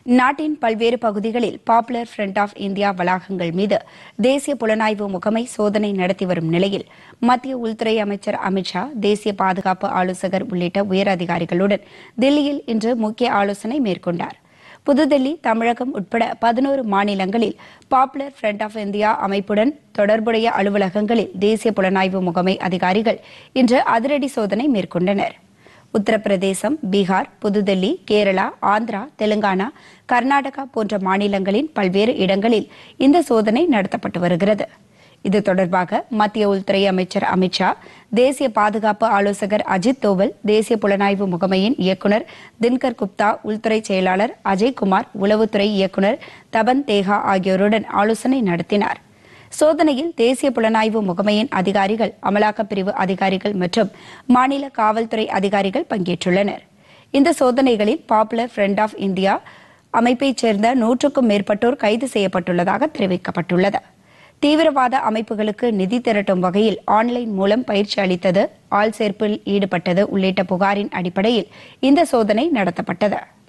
நாட்டின் பல்வேறு பகுதிகளில் பாப்புலர் ஃப்ரண்ட் ஆஃப் இந்தியா வளாகங்கள் மீது தேசிய புலனாய்வு முகமை சோதனை நடத்தி வரும் நிலையில் மத்திய உள்துறை அமைச்சர் அமித்ஷா தேசிய பாதுகாப்பு ஆலோசகர் உள்ளிட்ட உயர் அதிகாரிகளுடன் தில்லியில் இன்று முக்கிய ஆலோசனை மேற்கொண்டார் புதுதில்லி தமிழகம் உட்பட பதினோரு மாநிலங்களில் பாப்புலர் ஃப்ரண்ட் ஆஃப் இந்தியா அமைப்புடன் தொடர்புடைய அலுவலகங்களில் தேசிய புலனாய்வு முகமை அதிகாரிகள் இன்று அதிரடி சோதனை மேற்கொண்டனர் உத்தரப்பிரதேசம் பீகார் புதுதில்லி கேரளா ஆந்திரா தெலுங்கானா கர்நாடகா போன்ற மாநிலங்களின் பல்வேறு இடங்களில் இந்த சோதனை நடத்தப்பட்டு வருகிறது இது தொடர்பாக மத்திய உள்துறை அமைச்சர் அமித்ஷா தேசிய பாதுகாப்பு ஆலோசகர் அஜித் தோவல் தேசிய புலனாய்வு முகமையின் இயக்குநர் தின்கர் குப்தா உள்துறை செயலாளர் அஜய்குமார் உளவுத்துறை இயக்குநர் தபன் தேஹா ஆகியோருடன் ஆலோசனை நடத்தினார் சோதனையில் தேசிய புலனாய்வு முகமையின் அதிகாரிகள் அமலாக்கப் பிரிவு அதிகாரிகள் மற்றும் மாநில காவல்துறை அதிகாரிகள் பங்கேற்றுள்ளனர் இந்த சோதனைகளில் பாப்புலர் ஃப்ரண்ட் ஆஃப் இந்தியா அமைப்பைச் சேர்ந்த நூற்றுக்கும் மேற்பட்டோர் கைது செய்யப்பட்டுள்ளதாக தெரிவிக்கப்பட்டுள்ளது தீவிரவாத அமைப்புகளுக்கு நிதி திரட்டும் வகையில் ஆன்லைன் மூலம் பயிற்சி அளித்தது ஆள் சேர்ப்பில் ஈடுபட்டது உள்ளிட்ட புகாரின் அடிப்படையில் இந்த சோதனை நடத்தப்பட்டது